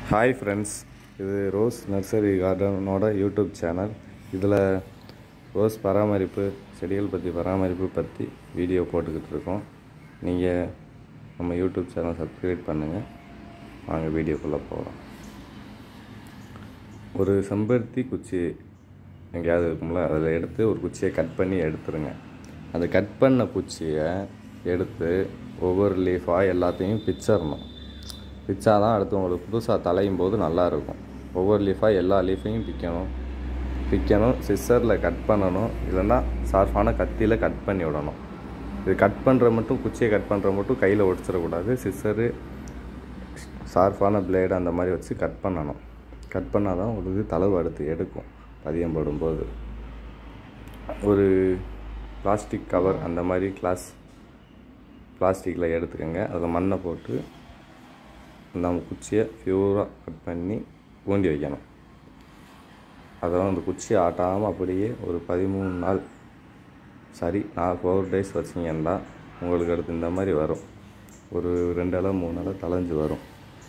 hi friends இது rose nursery கார்டனோட YouTube channel இதில் ரோஸ் பராமரிப்பு செடிகள் பற்றி பராமரிப்பு பற்றி வீடியோ போட்டுக்கிட்டு இருக்கோம் நீங்கள் நம்ம யூடியூப் சேனல் சப்ஸ்கிரைப் பண்ணுங்கள் வாங்க வீடியோக்குள்ளே போகலாம் ஒரு செம்பருத்தி குச்சி எங்கேயாவது இருக்கும்ல அதில் எடுத்து ஒரு குச்சியை கட் பண்ணி எடுத்துருங்க அந்த கட் பண்ண குச்சியை எடுத்து ஒவ்வொரு லீஃபாக எல்லாத்தையும் பிச்சிடணும் பிச்சா தான் அடுத்து உங்களுக்கு புதுசாக தலையும் போது நல்லாயிருக்கும் ஒவ்வொரு லீஃபாக எல்லா லீஃபையும் பிக்கணும் பிக்கணும் சிஸ்ஸரில் கட் பண்ணணும் இல்லைன்னா ஷார்ப்பான கத்தியில் கட் பண்ணி விடணும் இது கட் பண்ணுற மட்டும் குச்சியை கட் பண்ணுற மட்டும் கையில் ஒடிச்சிடக்கூடாது சிஸ்ஸரு ஷார்ப்பான பிளேடு அந்த மாதிரி வச்சு கட் பண்ணணும் கட் பண்ணால் தான் உங்களுக்கு தளவு அடுத்து எடுக்கும் பதியம் போடும்போது ஒரு பிளாஸ்டிக் கவர் அந்த மாதிரி கிளாஸ் பிளாஸ்டிக்கில் எடுத்துக்கோங்க அதில் மண்ணை போட்டு நம்ம குச்சியை பியூராக கட் பண்ணி ஊண்டி வைக்கணும் அதெல்லாம் அந்த குச்சியை ஆட்டாமல் அப்படியே ஒரு பதிமூணு நாள் சரி நான் ஃபோர் டேஸ் வச்சிங்கன்னா உங்களுக்கு அடுத்து இந்த மாதிரி வரும் ஒரு ரெண்டு இலை மூணு இலை தலைஞ்சு வரும்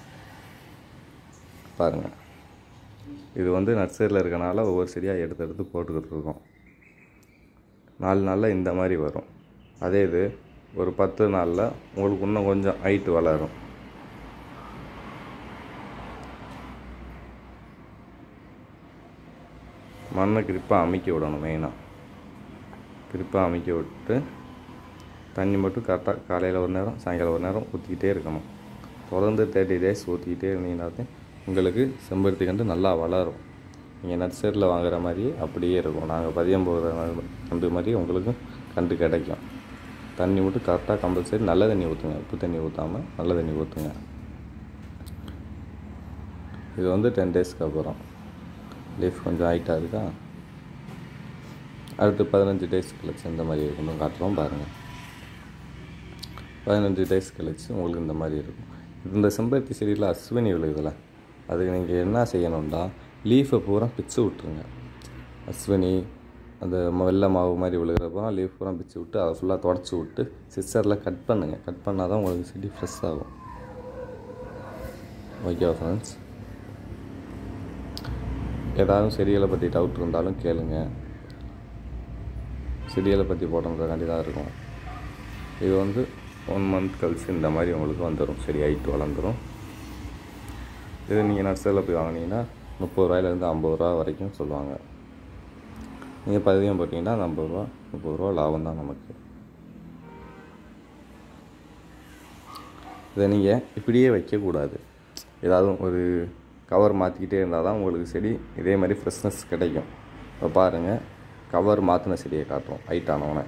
பாருங்கள் இது வந்து நர்சரியில் இருக்கனால ஒவ்வொரு செடியாக எடுத்து எடுத்து போட்டுக்கிட்டு இருக்கோம் நாலு நாளில் இந்த மாதிரி வரும் அதே இது ஒரு பத்து நாளில் உங்களுக்கு இன்னும் கொஞ்சம் ஹைட்டு வளரும் மண்ணை கிரிப்பாக அமைக்க விடணும் மெயினாக கிரிப்பாக அமைக்க விட்டு தண்ணி மட்டும் கரெக்டாக காலையில் ஒரு நேரம் சாயங்காலம் ஒரு நேரம் ஊற்றிக்கிட்டே இருக்கணும் தொடர்ந்து தேர்ட்டி டேஸ் ஊற்றிக்கிட்டே இருந்தீங்கன்னா தான் உங்களுக்கு செம்பருத்தி கண்டு நல்லா வளரும் நீங்கள் நர்சரியில் வாங்குற மாதிரியே அப்படியே இருக்கும் நாங்கள் பதியம் போகிற கண்டு மாதிரி உங்களுக்கு கண்டு கிடைக்கும் தண்ணி மட்டும் கரெக்டாக கம்பல்சரி நல்ல தண்ணி ஊற்றுங்க உப்பு தண்ணி ஊற்றாமல் நல்ல தண்ணி ஊற்றுங்க இது வந்து டென் டேஸ்க்கு அப்புறம் லீஃப் கொஞ்சம் ஹைட்டாக இருக்கா அடுத்து பதினஞ்சு டேஸ் கழிச்சு இந்த மாதிரி இருக்கணும் காட்டுறோம் பாருங்கள் பதினஞ்சு டேஸ் கழிச்சு உங்களுக்கு இந்த மாதிரி இருக்கும் இந்த செம்பருத்தி செடியில் அஸ்வினி விழுகுதுல அதுக்கு நீங்கள் என்ன செய்யணும்னா லீஃபை பூரா பிச்சு விட்ருங்க அஸ்வினி அந்த வெள்ளை மாவு மாதிரி விழுகிறப்போ லீஃப் பூரா பிச்சு விட்டு அதை ஃபுல்லாக தொடச்சி விட்டு சிஸ்டரில் கட் பண்ணுங்கள் கட் பண்ணால் தான் உங்களுக்கு செடி ஃப்ரெஷ் ஆகும் ஓகேவா ஃப்ரெண்ட்ஸ் ஏதாவது செடிகளை பற்றி டவுட் இருந்தாலும் கேளுங்க செடிகளை பற்றி போட்டோங்கிறக்காண்டி தான் இருக்கும் இது வந்து ஒன் மந்த் கழிச்சு இந்த மாதிரி உங்களுக்கு வந்துடும் செடி ஹைட்டு வளர்ந்துடும் இது நீங்கள் நர்சரியில் போய் வாங்கினீங்கன்னா முப்பது ரூபாயிலேருந்து ஐம்பது ரூபா வரைக்கும் சொல்லுவாங்க நீங்கள் பதியம் போட்டிங்கன்னா அந்த ஐம்பது ரூபா முப்பது ரூபா லாபம் தான் நமக்கு இதை நீங்கள் இப்படியே வைக்கக்கூடாது ஏதாவது ஒரு கவர் மாற்றிக்கிட்டே இருந்தால் தான் உங்களுக்கு செடி இதே மாதிரி ஃப்ரெஷ்னஸ் கிடைக்கும் இப்போ பாருங்கள் கவர் மாற்றின செடியை காட்டுறோம் ஹைட் ஆனவனை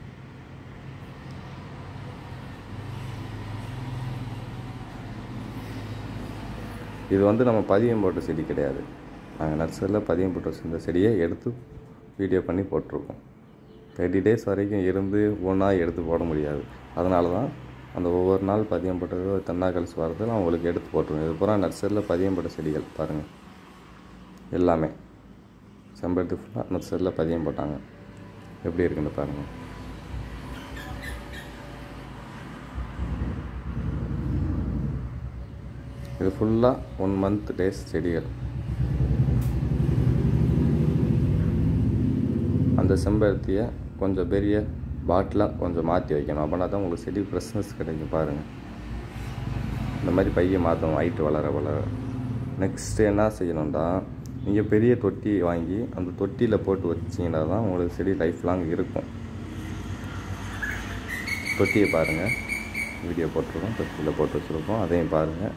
இது வந்து நம்ம பதியம் போட்ட செடி கிடையாது நாங்கள் நர்சரியில் பதியம் போட்ட இந்த செடியை எடுத்து வீடியோ பண்ணி போட்டிருக்கோம் தேர்ட்டி டேஸ் வரைக்கும் இருந்து ஒன்றா எடுத்து போட முடியாது அதனால தான் அந்த ஒவ்வொரு நாள் பதியம் போட்டது தென்னா கழிச்சு வரது நான் உங்களுக்கு எடுத்து போட்டுருவேன் இது பூரா நர்சரியில் பதியம் போட்ட செடிகள் பாருங்கள் எல்லாமே செம்பருத்தி ஃபுல்லாக நர்சரியில் பதியம் போட்டாங்க எப்படி இருக்குன்னு பாருங்கள் இது ஃபுல்லாக ஒன் மந்த் டேஸ் செடிகள் அந்த செம்பருத்தியை கொஞ்சம் பெரிய பாட்டிலாக கொஞ்சம் மாற்றி வைக்கணும் அப்படின்னா தான் உங்களுக்கு செடி ஃப்ரெஷ்னஸ் கிடைக்கும் பாருங்கள் இந்த மாதிரி பையை மாற்றணும் ஹைட்டு வளர வளர நெக்ஸ்ட்டு என்ன செய்யணும்டா நீங்கள் பெரிய தொட்டி வாங்கி அந்த தொட்டியில் போட்டு வச்சிங்கன்னா தான் உங்களுக்கு செடி லைஃப் லாங் இருக்கும் தொட்டியை பாருங்கள் வீடியோ போட்டிருக்கோம் தொட்டியில் போட்டு வச்சுருக்கோம் அதையும் பாருங்கள்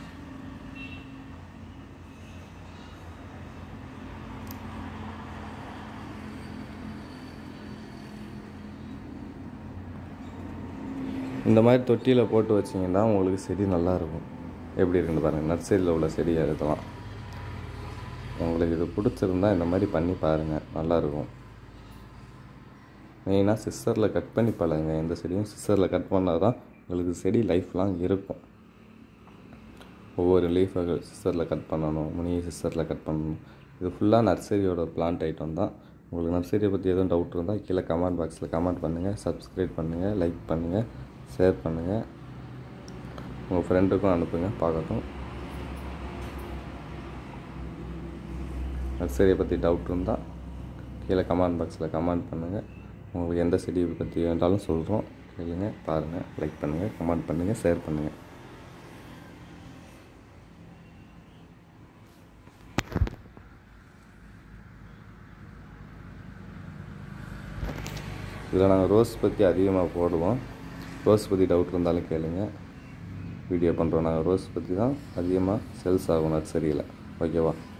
இந்த மாதிரி தொட்டியில் போட்டு வச்சிங்கன்னா உங்களுக்கு செடி நல்லாயிருக்கும் எப்படி இருக்குன்னு பாருங்கள் நர்சரியில் உள்ள செடியாக இருக்கலாம் உங்களுக்கு இது பிடிச்சிருந்தா இந்த மாதிரி பண்ணி பாருங்கள் நல்லாயிருக்கும் மெயினாக சிஸ்டரில் கட் பண்ணி பழகுங்க எந்த செடியும் சிஸ்டரில் கட் பண்ணால் தான் உங்களுக்கு செடி லைஃப் லாங் இருக்கும் ஒவ்வொரு லீஃபை சிஸ்டரில் கட் பண்ணணும் முனியை சிஸ்டரில் கட் பண்ணணும் இது ஃபுல்லாக நர்சரியோட பிளான்ட் ஐட்டம் தான் உங்களுக்கு நர்சரியை பற்றி எதுவும் டவுட் இருந்தால் கீழே கமெண்ட் பாக்ஸில் கமெண்ட் பண்ணுங்கள் சப்ஸ்கிரைப் பண்ணுங்கள் லைக் பண்ணுங்கள் ஷேர் பண்ணுங்கள் உங்கள் ஃப்ரெண்டுக்கும் அனுப்புங்க பார்க்கட்டும் நர்சரியை பற்றி டவுட் இருந்தால் கீழே கமெண்ட் பாக்ஸில் கமெண்ட் பண்ணுங்கள் உங்களுக்கு எந்த செடியை பற்றி வேண்டாலும் சொல்கிறோம் கேளுங்க பாருங்கள் லைக் பண்ணுங்கள் கமெண்ட் பண்ணுங்கள் ஷேர் பண்ணுங்கள் இதில் நாங்கள் ரோஸ் பற்றி அதிகமாக போடுவோம் ரோஸ் பற்றி டவுட் இருந்தாலும் கேளுங்க வீடியோ பண்ணுறோம் நாங்கள் ரோஸ் பற்றி தான் அதிகமாக சேல்ஸ் ஆகும் நர்சரியில் ஓகேவா